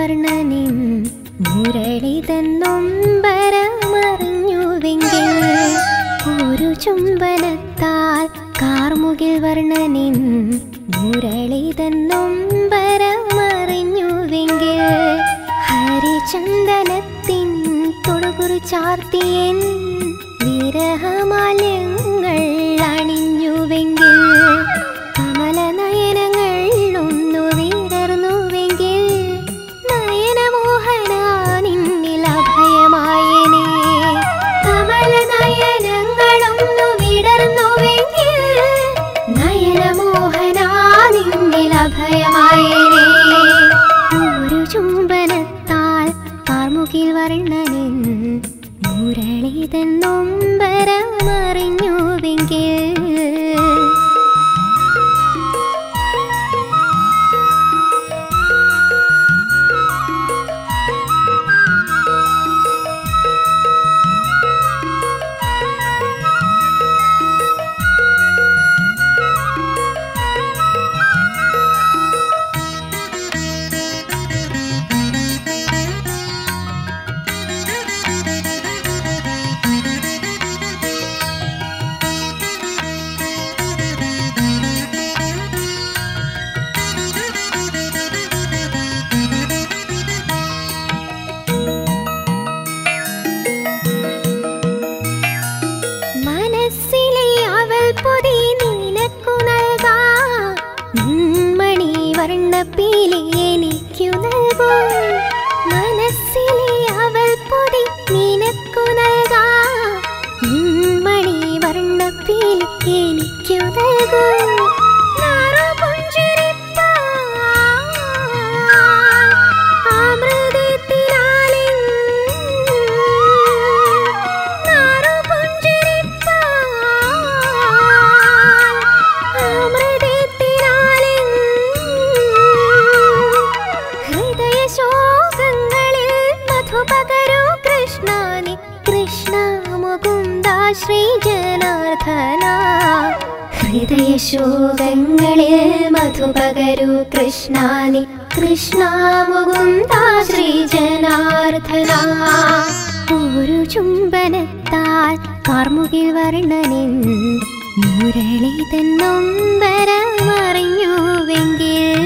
വർണ്ണനിൻ മുരളിതന്നൊമ്പരമറിഞ്ഞുവെങ്കിൽ ഒരു ചുംബനത്താൽ കാർമുകിൽ വർണ്ണനിൻ മുരളിതന്നൊമ്പരമറിഞ്ഞുവെങ്കിൽ ഹരിചന്ദനത്തിൻ തൊടുകുറി ചാർത്തിയൻ വിരഹമാല്യങ്ങൾ അണിഞ്ഞുവെങ്കിൽ കമലനയനങ്ങൾ ഒന്നു വിടർന്നുവെങ്കിൽ നയനമോഹന നിന്നിൽ അഭയമായനെ കമലനയനങ്ങളൊന്നു വിടർന്നുവെങ്കിൽ നയനമോഹന നിന്നിൽ അഭയമായനെ ഒരു ചുംബനത്താൽ കാർമുകിൽ വർണ്ണനിൻ മുരളിതൻ നൊമ്പരമറിഞ്ഞുവെങ്കിൽ മനസ്സിലെ അവൾ പൊതി നിനക്കു നൽകാം നിൻമണി വർണ്ണപ്പീലി എനിക്കു നൽകൂ മനസ്സിലെ അവൾ പൊതി നിനക്കു നൽകാം നിൻമണി വർണ്ണപ്പീലി എനിക്കു നൽകൂ ഹൃദയശോകങ്ങളിൽ മധുപകരൂ കൃഷ്ണാനി കൃഷ്ണ മുകുന്ദ ശ്രീ ജനാർദ്ദന ഹൃദയശോകങ്ങളിൽ മധുപകരൂ കൃഷ്ണാനി കൃഷ്ണ മുകുന്ദ ശ്രീ ജനാർദ്ദന ഒരു ചുംബനത്താൽ കാർമുകിൽ വർണ്ണനിൻ മുരളിതൻ നൊമ്പരമറിഞ്ഞുവെങ്കിൽ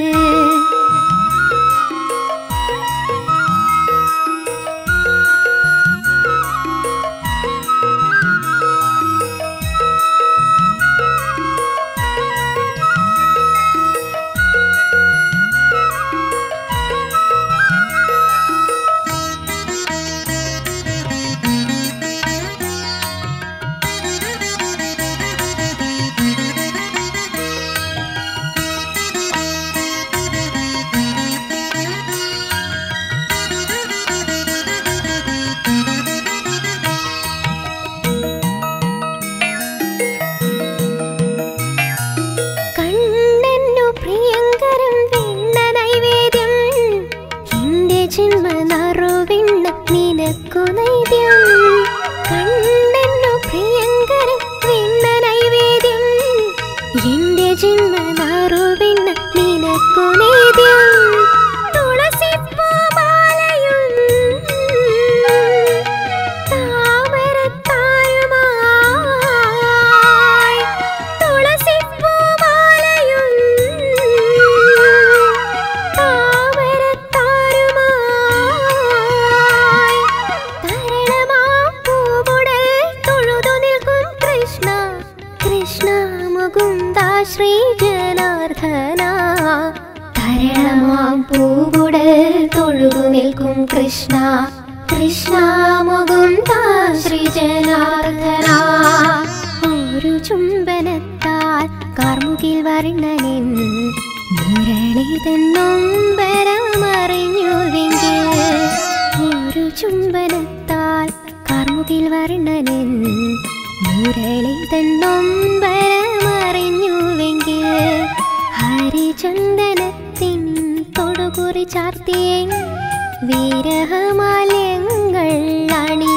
കണ്ണെന്നു പ്രിയങ്കരം വെണ്ണ നൈവേദ്യം എന്റെ ജന്മ നറുവിണ്ണ നിനക്കു നൈദ്യം കണ്ണെന്നു പ്രിയങ്കരം വെണ്ണ നൈവേദ്യം എന്റെ ജന്മ നറുവിണ്ണ നിനക്കു നൈദ്യം തുളസിപ്പൂമാലയും താമരത്താരുമായി തുളസിപ്പൂമാലയും താമരത്താരുമായി തരളമാം പൂവുടൽ തൊഴുതു നിൽക്കും കൃഷ്ണ കൃഷ്ണ മുകുന്ദ ശ്രീ ജനാർദ്ദന തരളമാം പൂവുടൽ തൊഴുതു നിൽക്കും കൃഷ്ണ കൃഷ്ണ മുകുന്ദ ശ്രീ ജനാർദ്ദന ഒരു ചുംബനത്താൽ കാർമുകിൽ വർണ്ണനിൻ മുരളിതൻ നൊമ്പരമറിഞ്ഞുവെങ്കിൽ ഒരു ചുംബനത്താൽ കാർമുകിൽ വർണ്ണനിൻ മുരളിതൻ നൊമ്പരമറിഞ്ഞുവെങ്കിൽ ഹരിചന്ദനത്തിൻ തൊടുകുറി ചാർത്തിയ വിരഹമാലയങ്ങൾ അണി